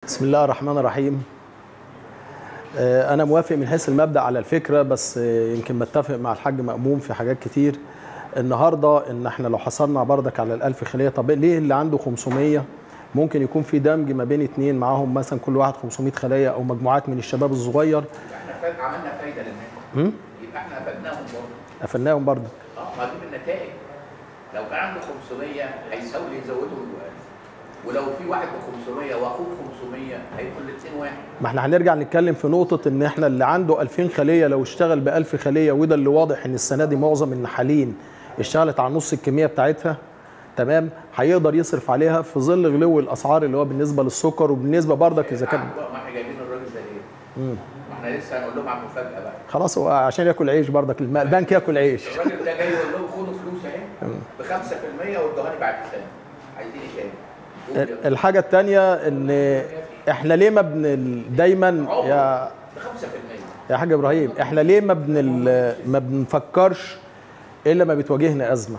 بسم الله الرحمن الرحيم آه، أنا موافق من حيث المبدأ على الفكرة بس آه، يمكن بتفق مع الحاج مأمون في حاجات كتير النهاردة إن إحنا لو حصلنا بردك على الألف خلية طب ليه اللي عنده 500 ممكن يكون في دمج ما بين اتنين معاهم مثلا كل واحد 500 خلية أو مجموعات من الشباب الصغير احنا فاد عملنا فايده للناس هم؟ يبقى احنا افدناهم برضه قفلناهم بردك اه ما دي من النتائج لو كان عنده 500 هيساوي يزودهم دلوقتي ولو في واحد ب 500 واخوه 500 هيكون الاثنين واحد ما احنا هنرجع نتكلم في نقطة ان احنا اللي عنده 2000 خلية لو اشتغل ب 1000 خلية وده اللي واضح ان السنة دي معظم النحالين اشتغلت على نص الكمية بتاعتها تمام هيقدر يصرف عليها في ظل غلو الاسعار اللي هو بالنسبة للسكر وبالنسبة بردك اذا كان ما احنا جايبين الراجل ده ليه؟ مم. ما احنا لسه هنقول لهم على المفاجاه بقى خلاص هو عشان ياكل عيش بردك الم- البنك ياكل عيش الراجل ده جاي يقول لهم خدوا فلوس اهي ب 5% وادوها لي بعد سنه عايزين ايه تاني؟ قول ال- يا- الحاجة التانية ان احنا ليه ما بن دايما يا ب 5% يا حاج ابراهيم احنا ليه ما بن ما بنفكرش الا ما بتواجهنا ازمه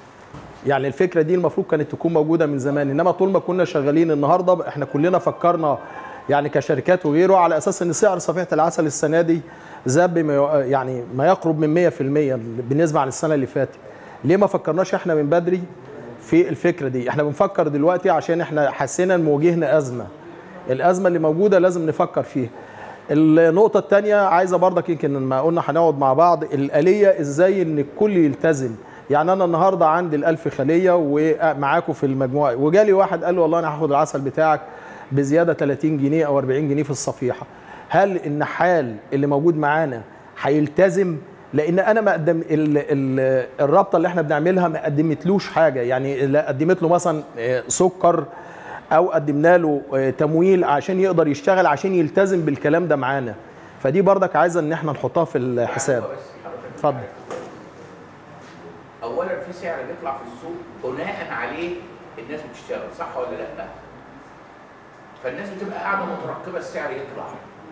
يعني الفكره دي المفروض كانت تكون موجوده من زمان انما طول ما كنا شغالين النهارده احنا كلنا فكرنا يعني كشركات وغيره على اساس ان سعر صفيحه العسل السنه دي زاد بما يو- يعني ما يقرب من 100% بالنسبه عن السنه اللي فاتت ليه ما فكرناش احنا من بدري في الفكره دي احنا بنفكر دلوقتي عشان احنا حسينا ان مواجهنا ازمه الازمه اللي موجوده لازم نفكر فيها النقطة الثانية عايزة برضك يمكن لما قلنا هنقعد مع بعض الآلية ازاي ان الكل يلتزم يعني انا النهارده عندي الألف خلية ومعاكم في المجموعة وجالي واحد قال لي والله انا هاخد العسل بتاعك بزيادة 30 جنيه او 40 جنيه في الصفيحة هل النحال اللي موجود معانا هيلتزم لان انا ما قدم ال ال الرابطه اللي احنا بنعملها ما قدمتلوش حاجه يعني لا قدمت له مثلا آه، سكر او قدمنا له آه، تمويل عشان يقدر يشتغل عشان يلتزم بالكلام ده معانا فدي بردك عايزه ان احنا نحطها في الحساب بس حضرتك اتفضل. اولا في سعر بيطلع في السوق بناء عليه الناس بتشتغل صح ولا لا فالناس بتبقى قاعده مترقبه السعر يطلع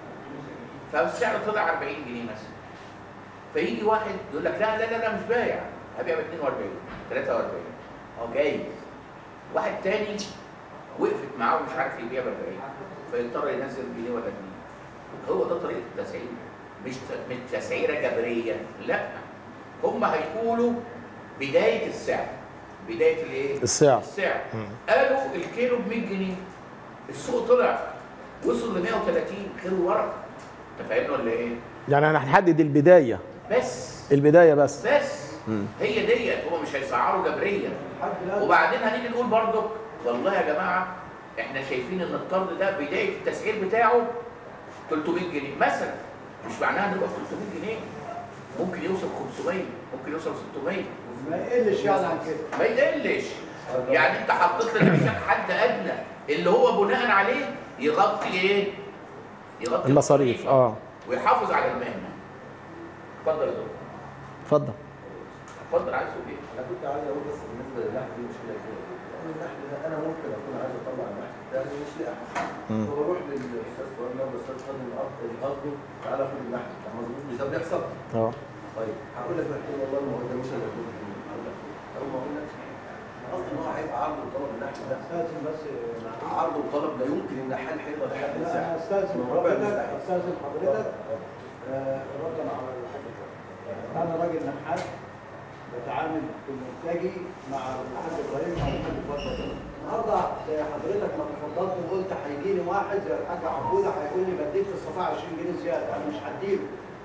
فالسعر طلع 40 جنيه مثلا فيجي واحد يقول لك لا لا لا, لا مش بايع هبيع ب 42 43 هو جايز واحد تاني وقفت معاه ومش عارف يبيع ب 40 فيضطر ينزل جنيه ولا اتنين هو ده طريقه التسعير مش ت- مش تسعيره جبريه لا هم هيقولوا بدايه السعر بدايه الايه؟ السعر السعر قالوا الكيلو ب 100 جنيه السوق طلع وصل ل 130 خير ورقه انت فاهمني ولا ايه؟ يعني احنا هنحدد البدايه بس البدايه بس بس هي ديت هم مش هيسعروا جبريا وبعدين هنيجي نقول برضك والله يا جماعه احنا شايفين ان القرض ده بدايه التسعير بتاعه 300 جنيه مثلا مش معناها انه يبقى 300 جنيه ممكن يوصل 500 ممكن يوصل 600 ما يقلش يعني عن كده ما يقلش يعني انت حطيت لنفسك حد ادنى اللي هو بناء عليه يغطي ايه؟ يغطي المصاريف المصاريف اه ويحافظ على المهنه اتفضل يا دكتور اتفضل اتفضل عايز تقول ايه؟ انا كنت عايز اقول بس بالنسبه للنحل دي مشكله كبيره لان النحل ده انا ممكن اكون عايز اطلع النحل بتاعي مش لاقي مم. فبروح للاستاذ فلان ده الاستاذ فلان الارض قصده تعالى خد النحل ده مظبوط مش ده بيحصل اه طيب هقول لك رحت له والله ما هو ده مش اللي هيكون اقول لك اول ما اقول لك اصلا هو هيبقى عرض وطلب النحل ده استاذن بس عرض وطلب لا يمكن النحال هيقدر يحدد لا، سعر انا استاذن من ربع حضرتك المستحيل. استاذن حضرتك آه، ردا على الحاج انا راجل نحات بتعامل بالمنتجي مع الحاج ابراهيم مع الحاج فضل النهارده زي حضرتك ما تفضلت وقلت هيجي لي واحد زي الحاج عبوده هيقول لي بديك في الصفاء 20 جنيه زياده انا مش هديله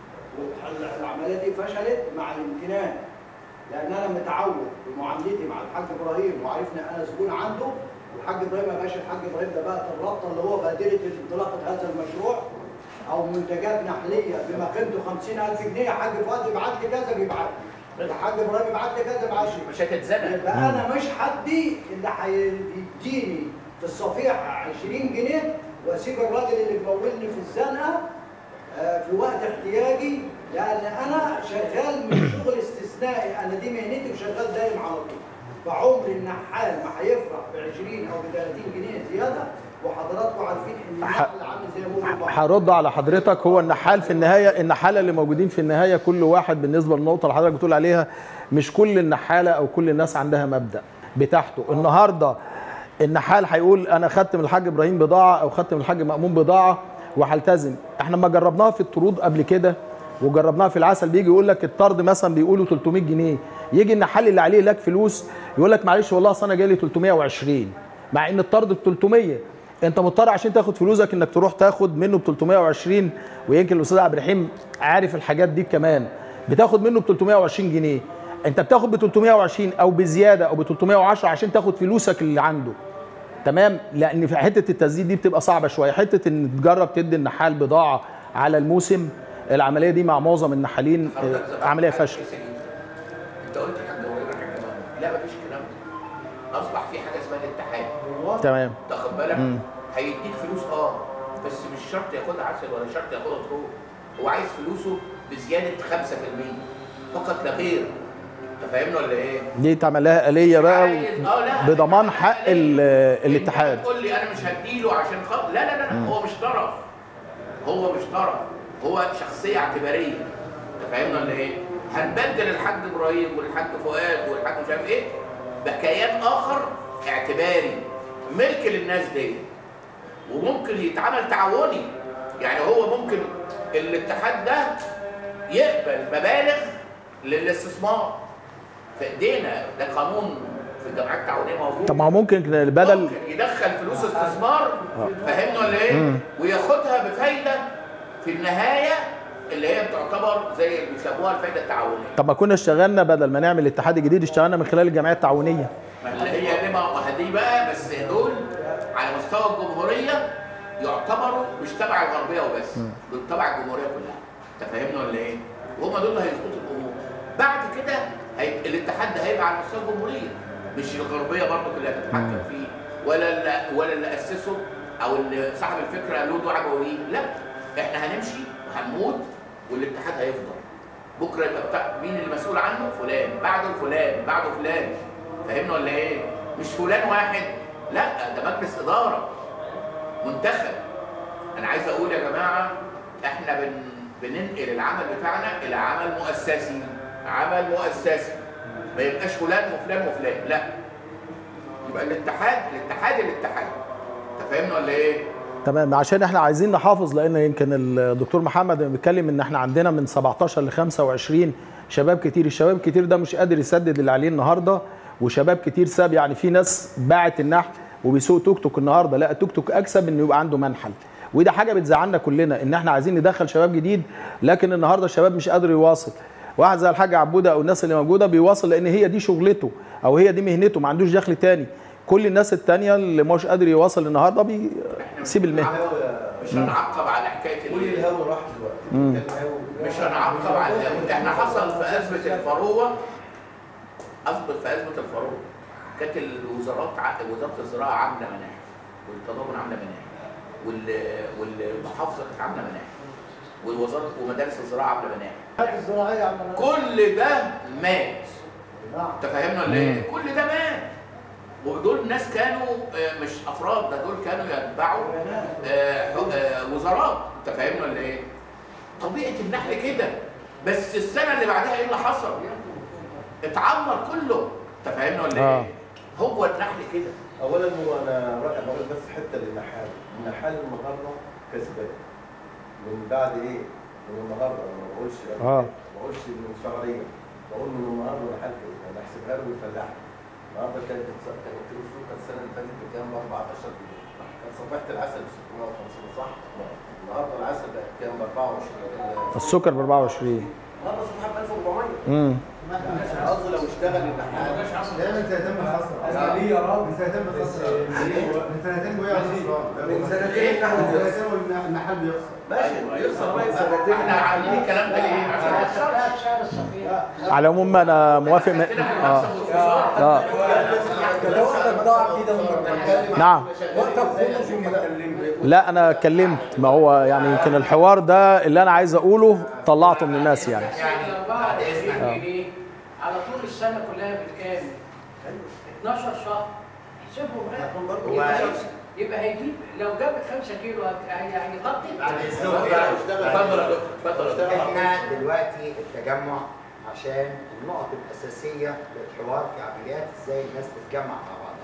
والعمليه دي فشلت مع الامتنان لان انا متعود بمعاملتي مع الحاج ابراهيم وعرفني انا زبون عنده والحاج ابراهيم يا باشا الحاج ابراهيم ده بقى الرابطه اللي هو بادره انطلاقه هذا المشروع او منتجات نحليه بما قيمته 50000 جنيه حاج فؤاد يبعت لي كذا بيبعت لي الحاج ابراهيم يبعت لي كذا يبعت لي مش هتتزنق يبقى انا مش حدي اللي هيديني في الصفيحه 20 جنيه واسيب الراجل اللي بيمولني في الزنقه آه، في وقت احتياجي لان انا شغال من شغل استثنائي انا دي مهنتي وشغال دايم على طول فعمر النحال ما هيفرح ب 20 او ب 30 جنيه زياده وحضراتكم عارفين ان ح- النحل عامل زي ابو البحر هرد على حضرتك هو النحال في النهايه النحاله اللي موجودين في النهايه كل واحد بالنسبه للنقطه اللي حضرتك بتقول عليها مش كل النحاله او كل الناس عندها مبدا بتاعته النهارده النحال هيقول انا خدت من الحاج ابراهيم بضاعه او خدت من الحاج مامون بضاعه وهلتزم احنا لما جربناها في الطرود قبل كده وجربناها في العسل بيجي يقول لك الطرد مثلا بيقولوا 300 جنيه يجي النحال اللي عليه لك فلوس يقول لك معلش والله اصل انا جاي لي 320 مع ان الطرد ب 300 انت مضطر عشان تاخد فلوسك انك تروح تاخد منه ب 320 ويمكن الاستاذ عبد الرحيم عارف الحاجات دي كمان بتاخد منه ب 320 جنيه انت بتاخد ب 320 او بزياده او ب 310 عشان تاخد فلوسك اللي عنده تمام لان في حته التسديد دي بتبقى صعبه شويه حته ان تجرب تدي النحال بضاعه على الموسم العمليه دي مع معظم النحالين آه، عمليه فاشله انت قلت حاجه ولا حاجه كمان لا مفيش الكلام ده اصبح في حاجه اسمها الاتحاد تمام تاخد بالك مم. هيديك فلوس اه بس مش شرط ياخدها عسل ولا شرط ياخدها طرق هو عايز فلوسه بزياده 5% فقط لا غير انت فاهمني ولا ايه؟ دي تعمل لها آلية بقى عايز- آه، لا. بضمان حق ال- انت الاتحاد تقول لي انا مش هديله عشان خاطر لا لا لا, لا. هو مش طرف هو مش طرف هو شخصيه اعتباريه انت فاهمني ولا ايه؟ هنبدل الحاج ابراهيم والحاج فؤاد والحاج مش عارف ايه بكيان اخر اعتباري ملك للناس دي وممكن يتعمل تعاوني يعني هو ممكن الاتحاد ده يقبل مبالغ للاستثمار في ايدينا ده قانون في الجمعيات التعاونيه موجود طب ما هو ممكن بدل ممكن يدخل فلوس استثمار فاهمني ولا ايه؟ وياخدها بفايده في النهايه اللي هي بتعتبر زي اللي بيسموها الفايده التعاونيه. طب ما كنا اشتغلنا بدل ما نعمل اتحاد جديد اشتغلنا من خلال الجمعيه التعاونيه ما اللي هي دي ما دي بقى بس دول على مستوى الجمهوريه يعتبروا مش تبع الغربيه وبس دول تبع الجمهوريه كلها. انت فاهمني ولا ايه؟ وهم دول اللي هيظبطوا الامور. بعد كده هي... الاتحاد ده هيبقى على مستوى الجمهوريه مش الغربيه برضه كلها تتحكم فيه ولا اللي ولا اللي اسسه او اللي صاحب الفكره له دعوه بيه لا احنا هنمشي وهنموت والاتحاد هيفضل بكره يبقى بتاع مين اللي مسؤول عنه فلان بعده فلان بعده فلان فاهمني ولا ايه مش فلان واحد لا ده مجلس اداره منتخب انا عايز اقول يا جماعه احنا بن بننقل العمل بتاعنا الى عمل مؤسسي عمل مؤسسي ما يبقاش فلان وفلان وفلان لا يبقى الاتحاد الاتحاد الاتحاد انت فاهمني ولا ايه؟ تمام عشان احنا عايزين نحافظ لان يمكن الدكتور محمد بيتكلم ان احنا عندنا من 17 ل 25 شباب كتير الشباب كتير ده مش قادر يسدد اللي عليه النهارده وشباب كتير ساب يعني في ناس باعت النحل وبيسوق توك توك النهارده لا التوك توك اكسب انه يبقى عنده منحل وده حاجه بتزعلنا كلنا ان احنا عايزين ندخل شباب جديد لكن النهارده الشباب مش قادر يواصل واحد زي الحاج عبوده او الناس اللي موجوده بيواصل لان هي دي شغلته او هي دي مهنته ما عندوش دخل تاني كل الناس التانية اللي مش قادر يواصل النهارده بيسيب المهنه مش هنعقب على حكايه كل ال- الهوا راح دلوقتي كان الهوا- مش هنعقب على الهوا. احنا حصل في ازمه الفروه اصبر في ازمه الفروه كانت الوزارات ع- وزاره الزراعه عامله مناحي والتضامن عامله مناحي وال... والمحافظه كانت عامله مناحي والوزاره ومدارس الزراعه عامله مناحي الحاجة الزراعية عملنا كل ده مات نعم انت فاهمنا ولا ايه؟ كل ده مات ودول ناس كانوا آه، مش افراد ده دول كانوا يتبعوا آه، حو- آه، وزارات انت فاهمنا ولا ايه؟ طبيعه النحل كده بس السنه اللي بعدها ايه اللي حصل؟ اتعمر كله انت فاهمنا ولا آه. ايه؟ هو النحل كده اولا هو انا رأي بقول بس حته للنحال النحال النهارده كسبان من بعد ايه؟ من النهارده أنا ما بقولش آه. ما بقولش من شهرين بقول من النهارده النحال كده انا احسبها له بالفلاح النهارده كانت بتس- كانت الكيلو السوق كانت السنه اللي فاتت بكام؟ ب 14 جنيه كانت صفيحه العسل ب 650 صح؟ النهارده العسل بقت كام؟ ب 24 السكر ب 24 النهارده صفيحه ب 1400 امم قصدي لو اشتغل النحال لا من سنتين بخسر ليه يا رب من سنتين بخسر من سنتين وقع خسران من سنتين من سنتين والنحل بيخسر ماشي يخسر بقى سنتين احنا عاملين الكلام ده ليه؟ عشان ما يخسرش على العموم انا موافق م... عندنا في اه المكسب والخساره اه ده وقت بضاعة كده وما نعم وقت خلص وما اتكلمش لا انا اتكلمت ما هو يعني يمكن الحوار ده اللي انا عايز اقوله طلعته من الناس يعني يعني 24 جنيه على طول السنه كلها بكام؟ 12 شهر احسبهم بقى يبقى يبقى هيجيب لو جاب 5 كيلو هت- يعني يغطي اتفضل يا دكتور اتفضل يا دكتور. احنا دلوقتي التجمع عشان النقط الاساسيه للحوار في عمليات ازاي الناس تتجمع مع بعضها.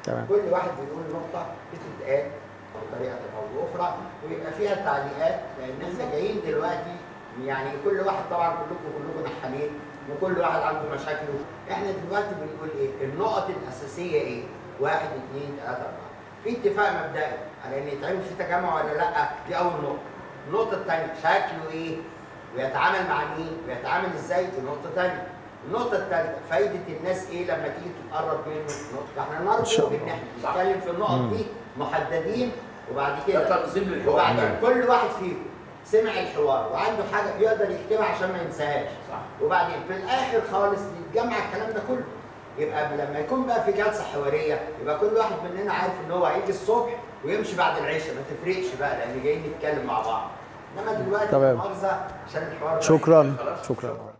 تمام. كل واحد بيقول نقطه بتتقال بطريقه او باخرى ويبقى فيها تعليقات لان احنا جايين دلوقتي يعني كل واحد طبعا كلكم كلكم نحالين وكل واحد عنده مشاكله احنا دلوقتي بنقول ايه النقط الاساسيه ايه واحد اثنين ثلاثه اربعه في اتفاق مبدئي على ان يتعمل في تجمع ولا لا دي اول نقطه النقطه الثانيه شكله ايه ويتعامل مع مين ويتعامل ازاي دي نقطه ثانيه النقطة الثالثة فايدة الناس ايه لما تيجي تتقرب منه نقطة فاحنا شاء نرجو الله. ان احنا نتكلم في النقط دي محددين وبعد كده ده تنظيم للحوار وبعدين كل واحد فيكم سمع الحوار وعنده حاجه يقدر يكتبها عشان ما ينساهاش صح. وبعدين في الاخر خالص نتجمع الكلام ده كله يبقى لما يكون بقى في جلسه حواريه يبقى كل واحد مننا عارف ان هو هيجي الصبح ويمشي بعد العشاء ما تفرقش بقى لان جايين نتكلم مع بعض انما دلوقتي تمام. مؤاخذه عشان الحوار بقى شكرا خلاص. شكرا